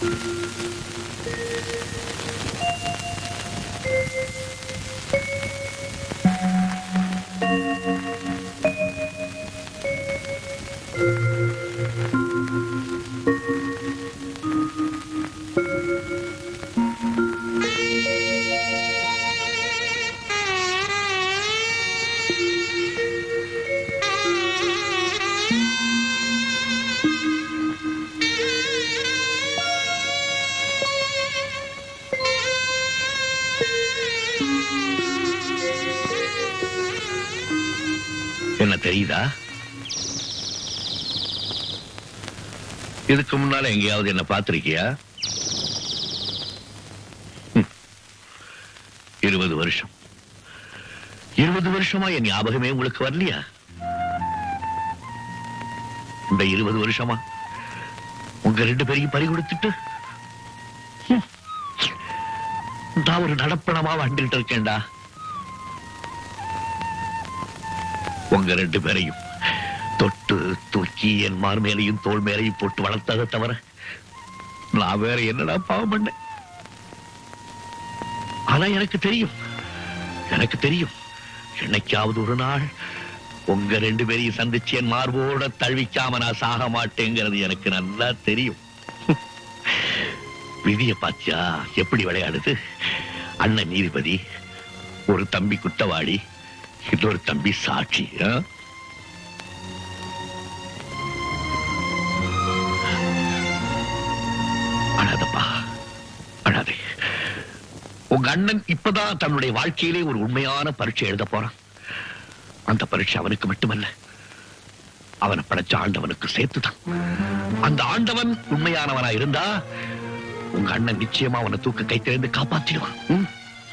என்ன தெரியுதா இதுக்கு முன்னால எங்கேயாவது என்ன பார்த்திருக்கியா ம். இருபது வருஷம் இருபது வருஷமா என் ஞாபகமே உங்களுக்கு வரலையா இந்த இருபது வருஷமா உங்க ரெண்டு பேரையும் பறி கொடுத்துட்டு ம். நான் ஒரு நடப்பணமா வந்துட்டு இருக்கேன்டா உங்க ரெண்டு பேரையும் தொட்டு தூக்கி என் மார் மேலையும் தோல் மேலையும் போட்டு வளர்த்ததை தவிர நான் வேற என்னடா பாவம் பண்ணேன் ஆனா எனக்கு தெரியும் எனக்கு தெரியும் என்னைக்காவது ஒரு நாள் உங்க ரெண்டு பேரையும் சந்திச்சு என் மார்போட தழுவிக்காம நான் சாக மாட்டேங்கிறது எனக்கு நல்லா தெரியும் விதிய பாத்தியா எப்படி விளையாடுது அண்ணன் நீதிபதி ஒரு தம்பி குற்றவாளி இன்னொரு தம்பி சாட்சி ஆ? அழாதப்பா அழாதே உங்க அண்ணன் இப்பதான் தன்னுடைய வாழ்க்கையிலே ஒரு உண்மையான பரீட்சை எழுத போறான் அந்த பரீட்சை அவனுக்கு மட்டுமல்ல அவனை படைச்ச ஆண்டவனுக்கு சேர்த்துதான் அந்த ஆண்டவன் உண்மையானவனா இருந்தா உங்க அண்ணன் நிச்சயமா அவனை தூக்க கைத்திலிருந்து காப்பாத்திடுவான் ம்?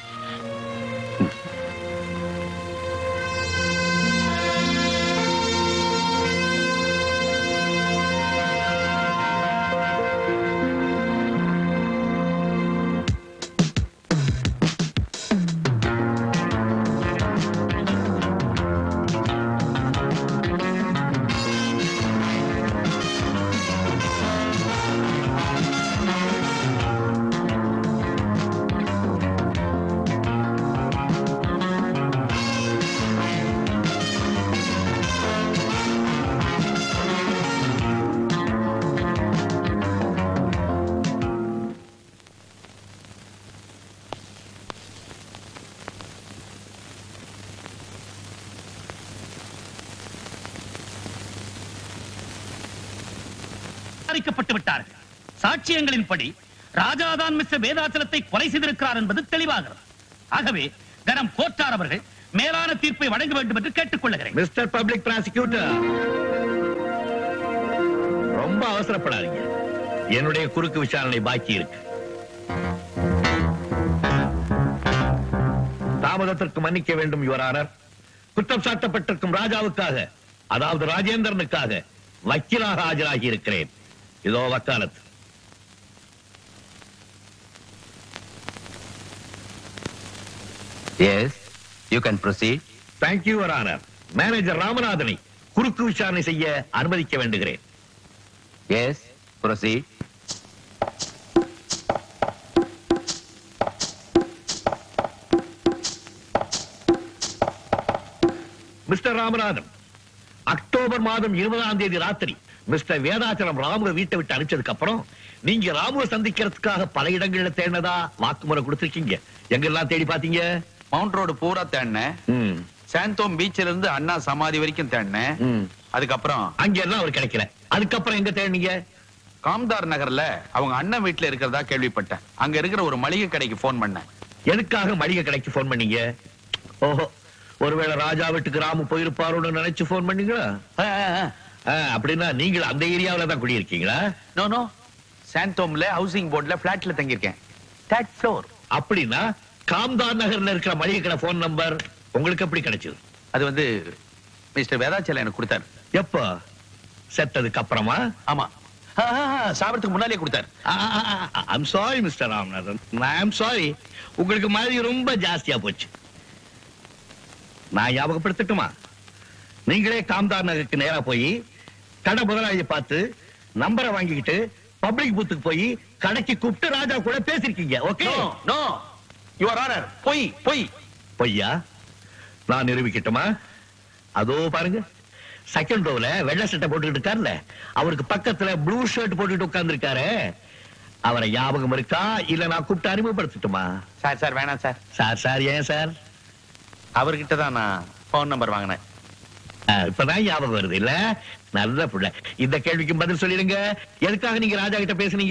விசாரிக்கப்பட்டு விட்டார்கள் சாட்சியங்களின்படி ராஜாதான் மிஸ்டர் வேதாச்சலத்தை கொலை செய்திருக்கிறார் என்பது தெளிவாகிறது ஆகவே கனம் கோட்டார் அவர்கள் மேலான தீர்ப்பை வழங்க வேண்டும் என்று கேட்டுக்கொள்கிறேன் மிஸ்டர் பப்ளிக் ப்ராசிக்யூட்டர் ரொம்ப அவசரப்படாதீங்க என்னுடைய குறுக்கு விசாரணை பாக்கி இருக்கு தாமதத்திற்கு மன்னிக்க வேண்டும் யுவரானர் குற்றம் சாட்டப்பட்டிருக்கும் ராஜாவுக்காக அதாவது ராஜேந்திரனுக்காக வக்கீலாக ஆஜராகி இருக்கிறேன் இதோ வக்காலத்து Yes, you can proceed. Thank you your honour manager ராமநாதனை குறுக்கு விசாரணை செய்ய அனுமதிக்க வேண்டுகிறேன் Yes, proceed. Mister Ramanathan October மாதம் இருபதாம் தேதி ராத்திரி மிஸ்டர் வேதாச்சலம் ராமுவை வீட்டை விட்டு அனுப்பிச்சதுக்கு அப்புறம் நீங்க ராமுவை சந்திக்கிறதுக்காக பல இடங்கள்ல தேடினதா வாக்குமூலம் கொடுத்திருக்கீங்க எங்கெல்லாம் தேடி பாத்தீங்க மவுண்ட் ரோடு பூரா தேடினேன் ம், சாந்தோம் பீச்ல இருந்து அண்ணா சமாதி வரைக்கும் தேடினேன் ம். அதுக்கப்புறம் அங்க எல்லாம் அவர் கிடைக்கல அதுக்கப்புறம் எங்க தேடினீங்க காம்தார் நகர்ல அவங்க அண்ணன் வீட்டுல இருக்கிறதா கேள்விப்பட்டேன் அங்க இருக்கிற ஒரு மளிகை கடைக்கு போன் பண்ணேன் எதுக்காக மளிகை கடைக்கு போன் பண்ணீங்க ஓஹோ ஒருவேளை ராஜா வீட்டுக்கு ராமு போயிருப்பாரோன்னு நினைச்சு போன் பண்ணீங்களா ஆ, அப்படின்னா நீங்கள் அந்த ஏரியாவில தான் குடியிருக்கீங்களா நோ நோ சாந்தோம்ல ஹவுசிங் போர்ட்ல பிளாட்ல தங்கியிருக்கேன் தேர்ட் ஃப்ளோர் அப்படின்னா காம்தார் நகர்ல இருக்கிற மளிகை கடை போன் நம்பர் உங்களுக்கு எப்படி கிடைச்சது அது வந்து மிஸ்டர் வேதாச்சலம் எனக்கு கொடுத்தாரு எப்போ செத்ததுக்கு அப்புறமா ஆமா ஆ, ஆ, ஆ, சாவறதுக்கு முன்னாலே கொடுத்தாரு I'm sorry mister Ramanathan I'm sorry உங்களுக்கு மாதிரி ரொம்ப ஜாஸ்தியா போச்சு நான் ஞாபகப்படுத்தட்டுமா நீங்களே காம்தார் நகருக்கு நேரா போய் கடை முதலாளியை பார்த்து நம்பரை வாங்கிக்கிட்டு பப்ளிக் பூத்துக்கு போய் கடைக்கு கூப்பிட்டு ராஜா கூட பேசிருக்கீங்க okay no no your honour பொய் பொய் பொய்யா நான் நிரூபிக்கட்டுமா அதோ பாருங்க செகண்ட் ரோல வெள்ளை சட்டை போட்டுக்கிட்டு இருக்காருல்ல அவருக்கு பக்கத்துல ப்ளூ ஷர்ட் போட்டுட்டு உட்கார்ந்து அவரை ஞாபகம் இருக்கா இல்ல நான் கூப்பிட்டு அறிமுகப்படுத்தட்டுமா சார் சார் வேணாம் சார் சார் சார் ஏன் சார் அவர்கிட்ட தான் நான் ஃபோன் நம்பர் வாங்கினேன் ஆ, இப்பதான் ஞாபகம் வருது இல்ல நல்ல புள்ள இந்த கேள்விக்கு பதில் சொல்லிடுங்க எதுக்காக நீங்க ராஜா கிட்ட பேசுனீங்க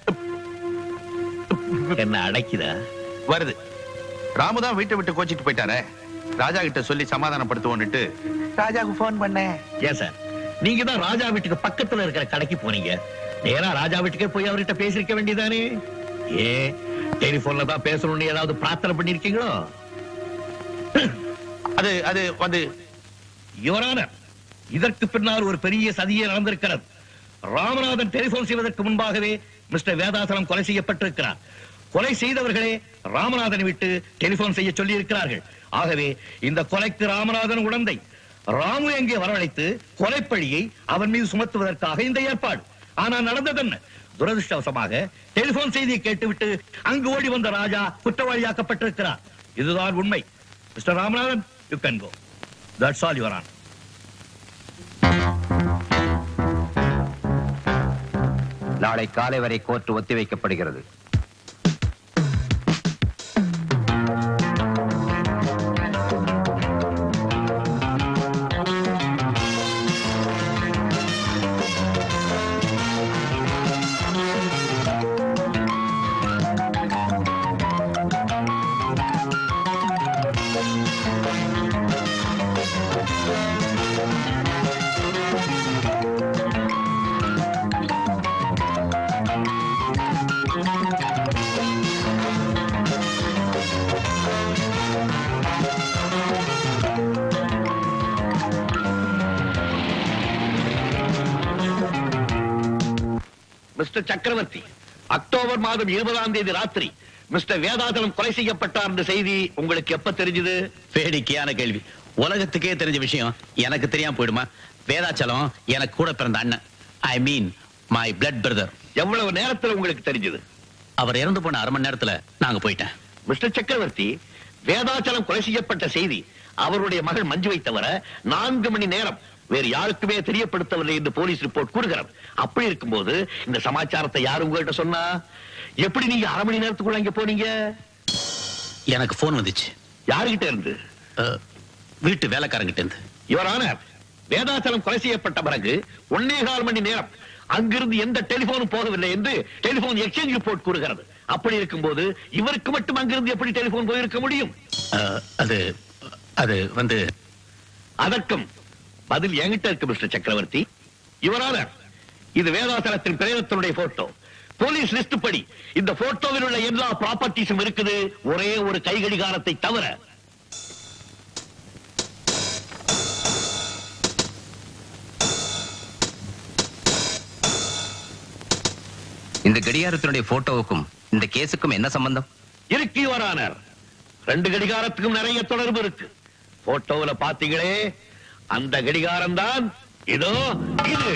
என்ன அடைக்குதா வருது ராமு தான் வீட்டை விட்டு கோச்சிட்டு போயிட்டாரே ராஜா கிட்ட சொல்லி சமாதானப்படுத்துவோன்னுட்டு ராஜாவுக்கு ஃபோன் பண்ணேன் ஏன் சார் நீங்க தான் ராஜா வீட்டுக்கு பக்கத்துல இருக்கிற கடைக்கு போனீங்க நேரா ராஜா வீட்டுக்கே போய் அவர்கிட்ட பேசிருக்க வேண்டியதானே ஏன் டெலிபோன்ல தான் பேசணும்னு ஏதாவது பிரார்த்தனை பண்ணிருக்கீங்களோ அது அது வந்து யுவரான இதற்கு பின்னால் ஒரு பெரிய சதியே நடந்திருக்கிறது ராமநாதன் டெலிபோன் செய்வதற்கு முன்பாகவே மிஸ்டர் வேதாசலம் கொலை செய்யப்பட்டிருக்கிறார் கொலை செய்தவர்களே ராமநாதனை விட்டு டெலிபோன் செய்ய சொல்லி இருக்கிறார்கள் ஆகவே இந்த கொலைக்கு ராமநாதன் உடந்தை ராமு எங்கே வரவழைத்து கொலைப்பழியை அவன் மீது சுமத்துவதற்காக இந்த ஏற்பாடு ஆனா நடந்தது என்ன துரதிருஷ்டவசமாக டெலிபோன் செய்தியை கேட்டுவிட்டு அங்கு ஓடி வந்த ராஜா குற்றவாளியாக்கப்பட்டிருக்கிறார் இதுதான் உண்மை mister Ramanathan you can go that's all your honour நாளை காலை வரை கோர்ட் ஒத்திவைக்கப்படுகிறது மிஸ்டர் சக்கரவர்த்தி அக்டோபர் மாதம் இருபதாம் தேதி ராத்திரி மிஸ்டர் வேதாச்சலம் கொலை செய்யப்பட்டார் என்ற செய்தி உங்களுக்கு எப்ப தெரிஞ்சது வேடிக்கையான கேள்வி உலகத்துக்கே தெரிஞ்ச விஷயம் எனக்கு தெரியாம போயிடுமா வேதாச்சலம் எனக்கு கூட பிறந்த அண்ணன் I mean my blood brother எவ்வளவு நேரத்துல உங்களுக்கு தெரிஞ்சது அவர் இறந்து போன அரை மணி நேரத்துல நாங்க போயிட்டேன் மிஸ்டர் சக்கரவர்த்தி வேதாச்சலம் கொலை செய்யப்பட்ட செய்தி அவருடைய மகள் மஞ்சுவை தவிர நான்கு மணி நேரம் வேறு யாருக்குமே தெரியப்படுத்தவில்லை என்று போலீஸ் ரிப்போர்ட் கூறுகிறது அப்படி இருக்கும்போது இந்த சமாச்சாரத்தை யார் உங்ககிட்ட சொன்னா எப்படி நீங்க அரை மணி நேரத்துக்குள்ள இங்க போனீங்க எனக்கு போன் வந்துச்சு யாருகிட்ட இருந்து அஹ், வீட்டு வேலைக்காரங்கிட்ட இருந்து யுவர் ஆனர் வேதாச்சலம் கொலை செய்யப்பட்ட பிறகு ஒன்னே கால் மணி நேரம் அங்கிருந்து எந்த டெலிபோனும் போகவில்லை என்று டெலிபோன் எக்ஸ்சேஞ்ச் ரிப்போர்ட் கூறுகிறது அப்படி இருக்கும்போது இவருக்கு மட்டும் அங்கிருந்து எப்படி டெலிபோன் போயிருக்க முடியும் அஹ், அது அது வந்து அதற்கும் பதில் என்கிட்ட இருக்கு மிஸ்டர் சக்கரவர்த்தி யுவர் ஆனர் இது வேதாச்சலத்தின் பிரேதத்தினுடைய போட்டோ போலீஸ் லிஸ்ட் படி இந்த போட்டோவில் உள்ள எல்லா ப்ராப்பர்ட்டிஸும் இருக்குது ஒரே ஒரு கை கடிகாரத்தை தவிர இந்த கடிகாரத்தினுடைய போட்டோவுக்கும் இந்த கேஸுக்கும் என்ன சம்பந்தம் இருக்கு யுவர் ஆனர் ரெண்டு கடிகாரத்துக்கும் நிறைய தொடர்பு இருக்கு போட்டோவுல பாத்தீங்களே அந்த கடிகாரம் தான் இதோ இது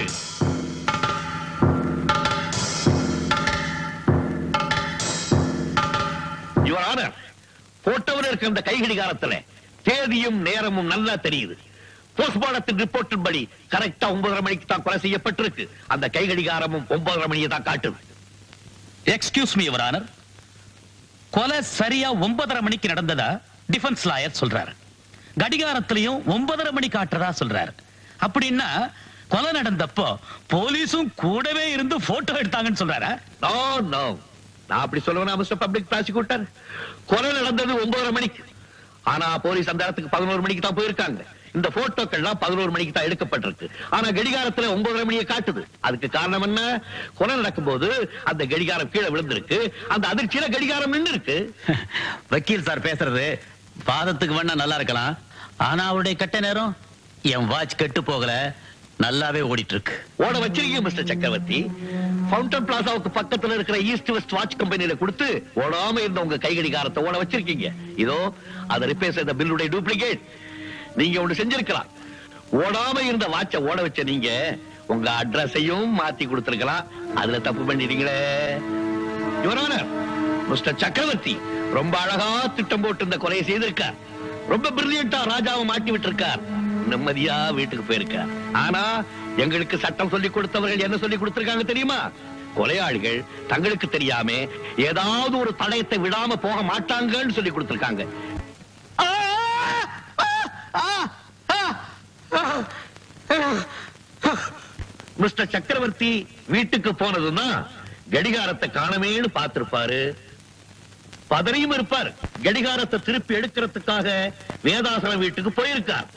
யுவர் ஆனர் போட்டோவில் இருக்க அந்த கை கடிகாரத்துல தேதியும் நேரமும் நல்லா தெரியுது போஸ்ட்மார்டத்தின் ரிப்போர்ட்டின் படி கரெக்டா ஒன்பதரை மணிக்கு தான் கொலை செய்யப்பட்டிருக்கு அந்த கை கடிகாரமும் ஒன்பதரை மணியை தான் காட்டுது எக்ஸ்கியூஸ் மீ யுவர் ஆனர் கொலை சரியா ஒன்பதரை மணிக்கு நடந்ததா டிஃபென்ஸ் லாயர் சொல்றாரு கடிகாரத்திலையும் ஒன்பதரை மணி காட்டுறதா சொல்றாரு அப்படின்னா கொலை நடந்தப்போ போலீஸும் கூடவே இருந்து போட்டோ எடுத்தாங்கன்னு சொல்றாரா நோ நோ நான் அப்படி சொல்லுவேனா மிஸ்டர் பப்ளிக் ப்ராசிக்யூட்டர் கொலை நடந்தது ஒன்பதரை மணிக்கு ஆனா போலீஸ் அந்த இடத்துக்கு பதினோரு மணிக்கு தான் போயிருக்காங்க இந்த போட்டோக்கள்லாம் பதினோரு மணிக்கு தான் எடுக்கப்பட்டிருக்கு ஆனா கடிகாரத்துல ஒன்பதரை மணியை காட்டுது அதுக்கு காரணம் என்ன கொலை நடக்கும்போது அந்த கடிகாரம் கீழே விழுந்திருக்கு அந்த அதிர்ச்சியில கடிகாரம் நின்று இருக்கு வக்கீல் சார் பேசுறது வாதத்துக்கு வேணா நல்லா இருக்கலாம் ஆனா அவருடைய கட்ட நேரம் என் வாட்ச் கெட்டு போகல நல்லாவே ஓடிட்டு இருக்கு ஓட வச்சிருக்கீங்க மிஸ்டர் சக்கரவர்த்தி ஃபவுண்டன் பிளாசாவுக்கு பக்கத்துல இருக்கிற ஈஸ்ட் வெஸ்ட் வாட்ச் கம்பெனில கொடுத்து ஓடாம இருந்த உங்க கை கடிகாரத்தை ஓட வச்சிருக்கீங்க இதோ அதை ரிப்பேர் செய்த பில்லுடைய டூப்ளிகேட் நீங்க ஒண்ணு செஞ்சிருக்கலாம் ஓடாம இருந்த வாட்சை ஓட வச்ச நீங்க உங்க அட்ரஸையும் மாத்தி கொடுத்திருக்கலாம் அதுல தப்பு பண்ணிட்டீங்களே யுவரானர் மிஸ்டர் சக்கரவர்த்தி ரொம்ப அழகா திட்டம் போட்டு இந்த கொலையை செய்திருக்கார் ரொம்ப பிரில்லியண்டா ராஜாவை மாட்டி விட்டிருக்கார் நிம்மதியா வீட்டுக்கு போயிருக்கார் ஆனா எங்களுக்கு சட்டம் சொல்லி கொடுத்தவர்கள் என்ன சொல்லி கொடுத்திருக்காங்க தெரியுமா கொலையாளிகள் தங்களுக்கு தெரியாம ஏதாவது ஒரு தடயத்தை விடாம போக மாட்டாங்கன்னு சொல்லி கொடுத்திருக்காங்க ஆ! ஆ! ஆ! ஆ! ஆ! மிஸ்டர் சக்கரவர்த்தி வீட்டுக்கு போனதுன்னா கடிகாரத்தை காணமேன்னு பார்த்திருப்பாரு பதறியும் இருப்பார் கடிகாரத்தை திருப்பி எடுக்கிறதுக்காக வேதாசலம் வீட்டுக்கு போயிருக்கார்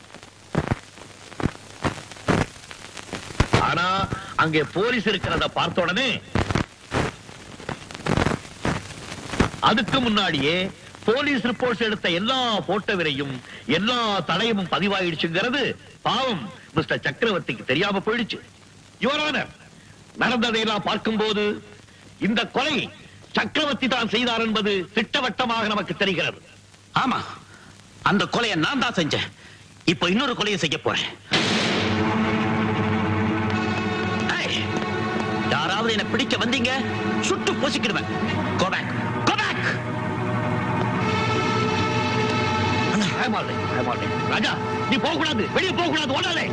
ஆனா அங்கே போலீஸ் இருக்கிறத பார்த்த உடனே அதுக்கு முன்னாடியே போலீஸ் ரிப்போர்ட்ஸ் எடுத்த எல்லா போட்டோவிலையும் எல்லா தடயமும் பதிவாயிடுச்சுங்கிறது பாவம் மிஸ்டர் சக்கரவர்த்திக்கு தெரியாம போயிடுச்சு யுவரானர் நடந்ததையெல்லாம் பார்க்கும்போது இந்த கொலை சக்கரவர்த்தி தான் செய்தார் என்பது திட்டவட்டமாக நமக்கு தெரிகிறது ஆமா அந்த கொலையை நான் தான் செஞ்சேன் இப்போ இன்னொரு கொலையை செய்ய போறேன் ஏய், யாராவது என்ன பிடிக்க வந்தீங்க சுட்டு பொசிக்கிடுவேன் Go back. Go back. I'm all right, I'm all right. ராஜா நீ போக கூடாது வெளியே போக கூடாது ஓடாதே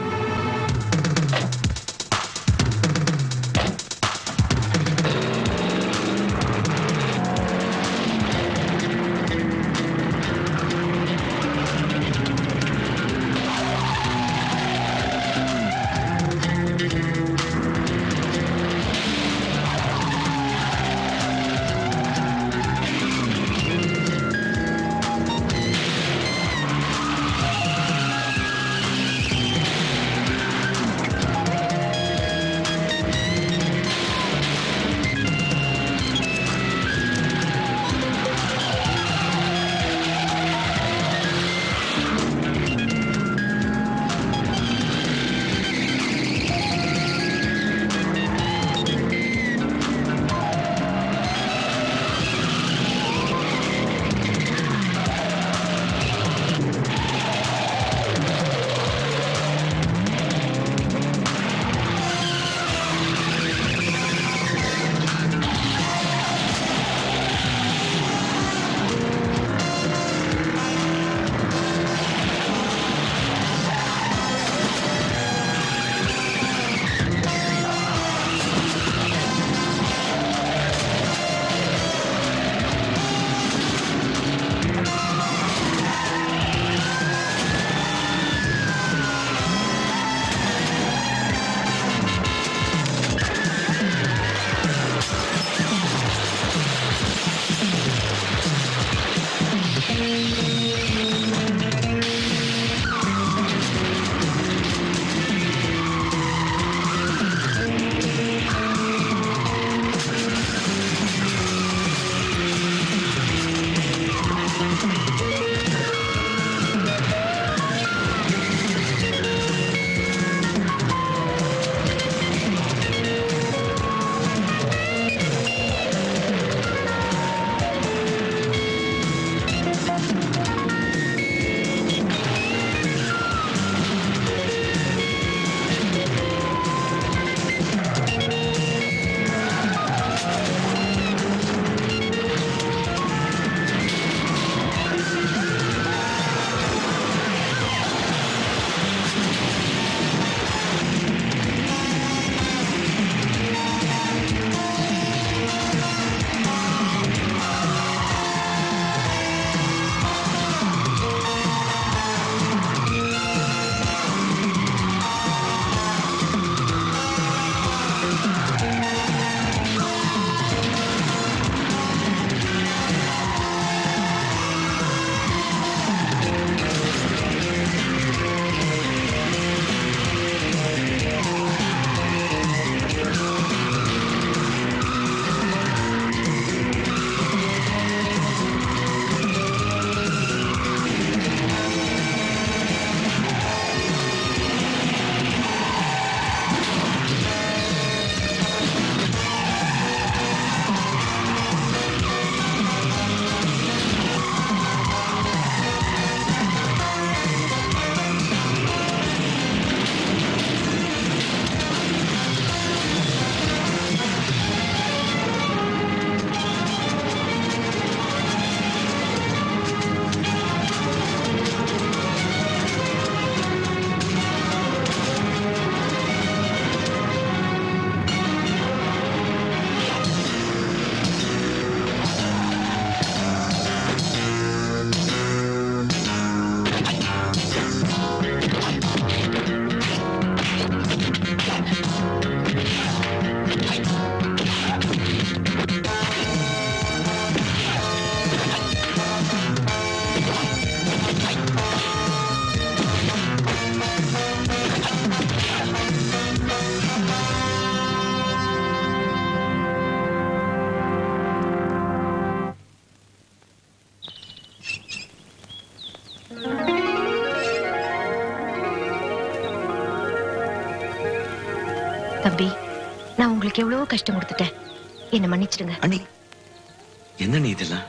தம்பி நான் உங்களுக்கு எவ்வளவோ கஷ்டம் கொடுத்துட்டேன் என்ன மன்னிச்சிடுங்க அண்ணி என்ன நீ இதெல்லாம்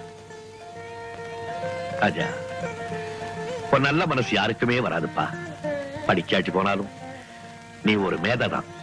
ராஜா உன் நல்ல மனசு யாருக்குமே வராதுப்பா படிக்காச்சு போனாலும் நீ ஒரு மேதை தான்